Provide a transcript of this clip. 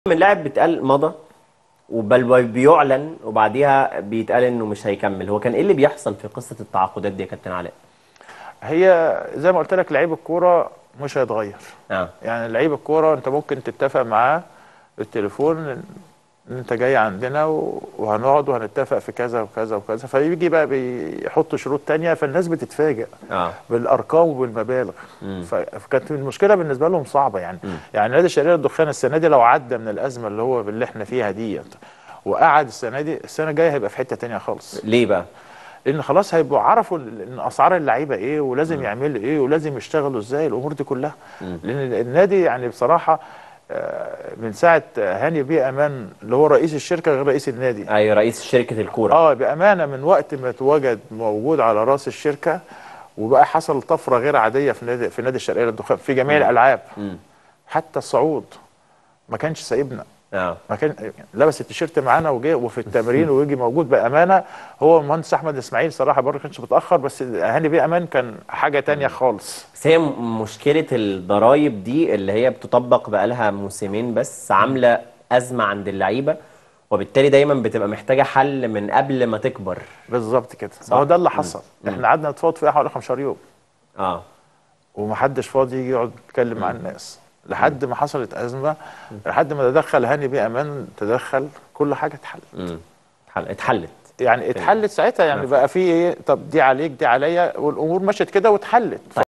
من لاعب بيتقال مضى وبل بيعلن وبعديها بيتقال انه مش هيكمل هو كان ايه اللي بيحصل في قصة التعاقدات دي يا كابتن علاء هي زي ما قلت لك لعيب الكوره مش هيتغير اه يعني لعيب الكوره انت ممكن تتفق معاه بالتليفون ان انت جاي عندنا و- وهنقعد وهنتفق في كذا وكذا وكذا فيجي بقى بيحط شروط تانية فالناس بتتفاجئ اه بالارقام وبالمبالغ ف- فكانت المشكله بالنسبه لهم صعبه يعني يعني نادي الشرقيه للدخان السنه دي لو عدى من الازمه اللي هو اللي احنا فيها ديت وقعد السنه دي السنه الجايه هيبقى في حته تانية خالص ليه بقى لان خلاص هيبقوا عرفوا ال- ان اسعار اللعيبه ايه ولازم يعملوا ايه ولازم يشتغلوا ازاي الامور دي كلها لان النادي يعني بصراحه آه، من ساعه هاني بيه امان اللي هو رئيس الشركه غير رئيس النادي ايوه رئيس شركة الكورة اه بامانه من وقت ما اتوجد موجود على راس الشركه وبقى حصل طفره غير عاديه في نادي في نادي الشرقيه للدخان في جميع الالعاب مم. حتى الصعود ما كانش سايبنا اه ما كان لبس التيشيرت معانا وجه وفي التمرين ويجي موجود بامانه هو المهندس احمد اسماعيل صراحه برضه ما كانش متاخر بس هاني بيه امان كان حاجه تانية خالص بس هي م- مشكلة الضرايب دي اللي هي بتطبق بقالها موسمين بس عاملة أزمة عند اللعيبة وبالتالي دايما بتبقى محتاجة حل من قبل ما تكبر بالظبط كده صح. ما هو ده اللي حصل احنا قعدنا نتفاوض فيها حوالي 15 يوم اه ومحدش فاضي يجي يقعد يتكلم مع الناس لحد ما حصلت ازمه لحد ما تدخل هاني بيه امان تدخل كل حاجه اتحلت مم. اتحل- اتحلت يعني اتحلت ساعتها يعني بقى في ايه طب دي عليك دي عليا والامور مشت كده واتحلت